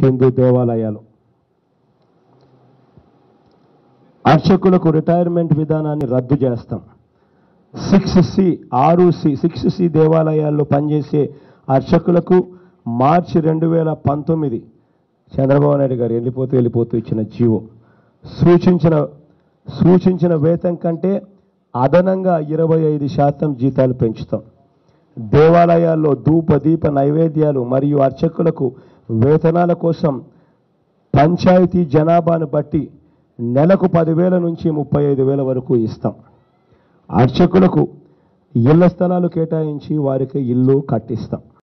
హిందూ దేవాలయాలు అర్చకులకు రిటైర్మెంట్ విధానాన్ని రద్దు చేస్తాం సిక్స్ సి ఆరు సి సిక్స్ సి దేవాలయాల్లో పనిచేసే అర్చకులకు మార్చి రెండు వేల పంతొమ్మిది చంద్రబాబు నాయుడు గారు వెళ్ళిపోతూ వెళ్ళిపోతూ ఇచ్చిన జీవో సూచించిన సూచించిన వేతం కంటే అదనంగా ఇరవై ఐదు శాతం జీతాలు పెంచుతాం దేవాలయాల్లో ధూప దీప నైవేద్యాలు మరియు అర్చకులకు వేతనాల కోసం పంచాయతీ జనాభాను బట్టి నెలకు పదివేల నుంచి ముప్పై ఐదు వేల వరకు ఇస్తాం అర్చకులకు ఇళ్ల స్థలాలు కేటాయించి వారికి ఇల్లు కట్టిస్తాం